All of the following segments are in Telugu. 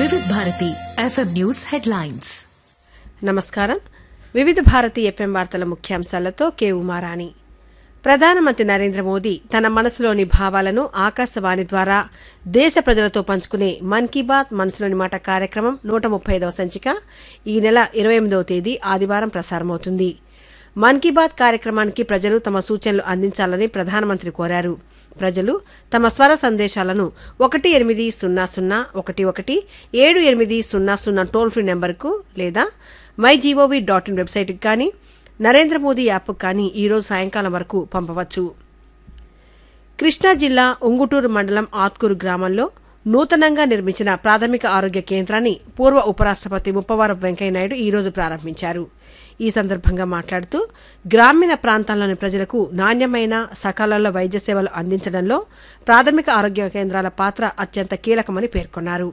వివిధ భారతి ఎఫ్ఎం న్యూస్ హెడ్లైన్స్ నమస్కారం వివిధ భారతి ఎఫ్ఎం వార్తల ముఖ్యాంశాలతో కే ఉమారాణి ప్రధానమంత్రి నరేంద్ర మోదీ తన మనసులోని భావాలను ఆకాశవాణి ద్వారా దేశ ప్రజలతో పంచుకునే మన్ కీ బాత్ మనసులోని మాట కార్యక్రమం నూట ముప్పై ఐదవ సంచిక ఈ నెల ఇరవై ఎనిమిదవ తేదీ ఆదివారం ప్రసారమవుతుంది మన్ కీ బాత్ కార్యక్రమానికి ప్రజలు తమ సూచనలు అందించాలని ప్రధానమంత్రి కోరారు ప్రజలు తమ స్వర సందేశాలను ఒకటి ఎనిమిది సున్నా సున్నా ఒకటి ఒకటి ఏడు ఎనిమిది సున్నా సున్నా టోల్ ఫ్రీ నెంబర్కు లేదా మై జీఓవీ డాట్ ఇన్ వెబ్సైట్కి కానీ నరేంద్ర మోదీ యాప్కు కానీ ఈరోజు సాయంకాలం వరకు పంపవచ్చు కృష్ణా జిల్లా ఉంగుటూరు మండలం ఆత్కూరు గ్రామంలో నూతనంగా నిర్మించిన ప్రాథమిక ఆరోగ్య కేంద్రాన్ని పూర్వ ఉపరాష్టపతి ముప్పవరం వెంకయ్యనాయుడు ఈ రోజు ప్రారంభించారు ఈ సందర్భంగా మాట్లాడుతూ గ్రామీణ ప్రాంతాల్లోని ప్రజలకు నాణ్యమైన సకాలంలో వైద్య సేవలు అందించడంలో ప్రాథమిక ఆరోగ్య కేంద్రాల పాత్ర అత్యంత కీలకమని పేర్కొన్నారు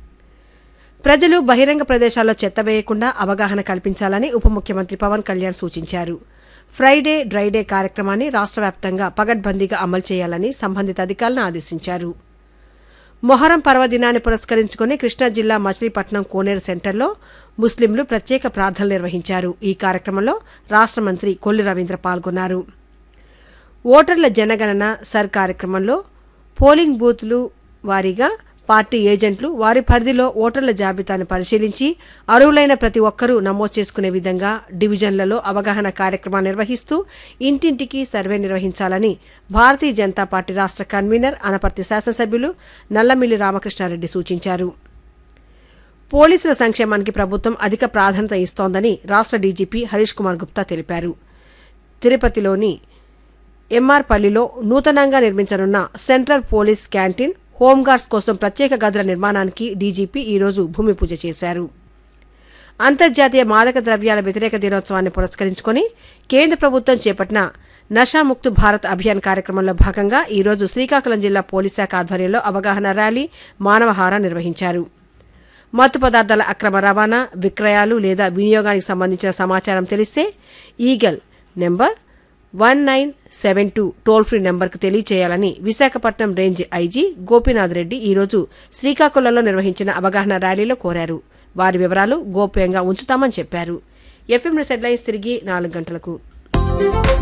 ప్రజలు బహిరంగ ప్రదేశాల్లో చెత్త వేయకుండా అవగాహన కల్పించాలని ఉప ముఖ్యమంత్రి పవన్ కళ్యాణ్ సూచించారు ఫ్రైడే డ్రైడే కార్యక్రమాన్ని రాష్ట్ర వ్యాప్తంగా పగడ్బందీగా అమలు చేయాలని సంబంధిత అధికారులను ఆదేశించారు మొహరం పర్వదినాన్ని పురస్కరించుకుని కృష్ణా జిల్లా మచిలీపట్నం కోనేరు సెంటర్లో ముస్లింలు ప్రత్యేక ప్రార్థనలు నిర్వహించారు ఈ కార్యక్రమంలో రాష్ట్ర మంత్రి కొల్లి రవీంద్ర పాల్గొన్నారు ఓటర్ల జనగణన సర్ కార్యక్రమంలో పోలింగ్ బూత్లు వారీగా పార్టీ ఏజెంట్లు వారి పరిధిలో ఓటర్ల జాబితాను పరిశీలించి అర్హులైన ప్రతి ఒక్కరూ నమోదు చేసుకునే విధంగా డివిజన్లలో అవగాహన కార్యక్రమాలు నిర్వహిస్తూ ఇంటింటికి సర్వే నిర్వహించాలని భారతీయ జనతా పార్టీ రాష్ట్ర కన్వీనర్ అనపర్తి శాసనసభ్యులు నల్లమిల్లి రామకృష్ణారెడ్డి సూచించారు పోలీసుల సంక్షేమానికి ప్రభుత్వం అధిక ప్రాధాన్యత ఇస్తోందని రాష్ట్ర డీజీపీ హరీష్ కుమార్ గుప్తా తెలిపారు తిరుపతిలోని ఎంఆర్ పల్లిలో నూతనంగా నిర్మించనున్న సెంట్రల్ పోలీస్ క్యాంటీన్ హోంగార్డ్స్ కోసం ప్రత్యేక గదుల నిర్మాణానికి డీజీపీ ఈరోజు భూమి పూజ చేశారు అంతర్జాతీయ మాదక ద్రవ్యాల వ్యతిరేక దినోత్సవాన్ని పురస్కరించుకుని కేంద్ర ప్రభుత్వం చేపట్టిన నషాముక్తు భారత్ అభియాన్ కార్యక్రమంలో భాగంగా ఈరోజు శ్రీకాకుళం జిల్లా పోలీస్ శాఖ ఆధ్వర్యంలో అవగాహన ర్యాలీ మానవహార నిర్వహించారు మత్తు పదార్థాల అక్రమ రవాణా విక్రయాలు లేదా వినియోగానికి సంబంధించిన సమాచారం తెలిస్తే eagle number one nine seven two toll free నెంబర్కు తెలియచేయాలని విశాఖపట్నం రేంజ్ ఐజీ గోపీనాథ్ రెడ్డి ఈరోజు శ్రీకాకుళంలో నిర్వహించిన అవగాహన ర్యాలీలో కోరారు వారి వివరాలు గోప్యంగా ఉంచుతామని చెప్పారు ఎఫ్ఎం హెడ్లైన్స్ తిరిగి నాలుగు గంటలకు